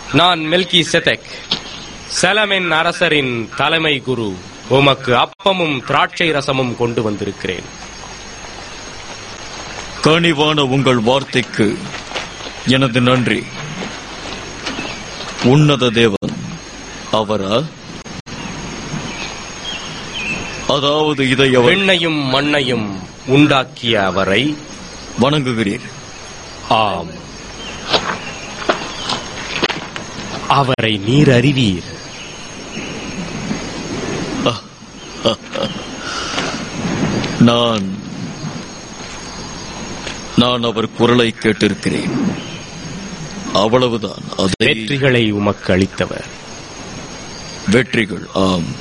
நான் மெல்கி செதக் செலமின் அரசரின் தலைமை குரு உமக்கு அப்பமும் திராட்சை ரசமும் கொண்டு வந்திருக்கிறேன் கனிவான உங்கள் வார்த்தைக்கு எனது நன்றி உன்னத தேவன் அவரா அதாவது இதை அவர் பெண்ணையும் மண்ணையும் உண்டாக்கிய அவரை வணங்குகிறீர் ஆம் அவரை நீர் அறிவீர் நான் நான் அவர் குரலை கேட்டிருக்கிறேன் அவ்வளவுதான் அதை வெற்றிகளை உமக்கு அளித்தவர் வெற்றிகள் ஆம்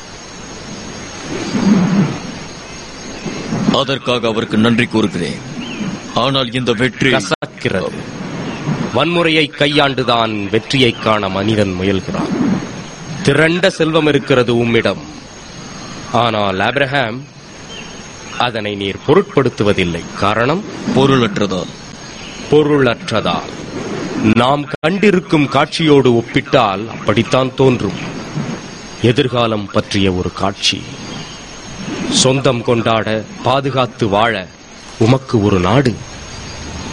அதற்காக அவருக்கு நன்றி கூறுகிறேன் ஆனால் இந்த வெற்றி கசக்கிறது வன்முறையை கையாண்டுதான் வெற்றியை காண மனிதன் முயல்கிறான் திரண்ட செல்வம் இருக்கிறது உம்மிடம் ஆனால் ஆபிரகாம் அதனை நீர் பொருட்படுத்துவதில்லை காரணம் பொருளற்றதால் பொருளற்றதால் நாம் கண்டிருக்கும் காட்சியோடு ஒப்பிட்டால் அப்படித்தான் தோன்றும் எதிர்காலம் பற்றிய ஒரு காட்சி சொந்தம் கொண்டாட பாதுகாத்து வாழ உமக்கு ஒரு நாடு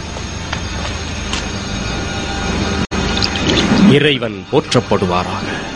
இறைவன் போற்றப்படுவாராக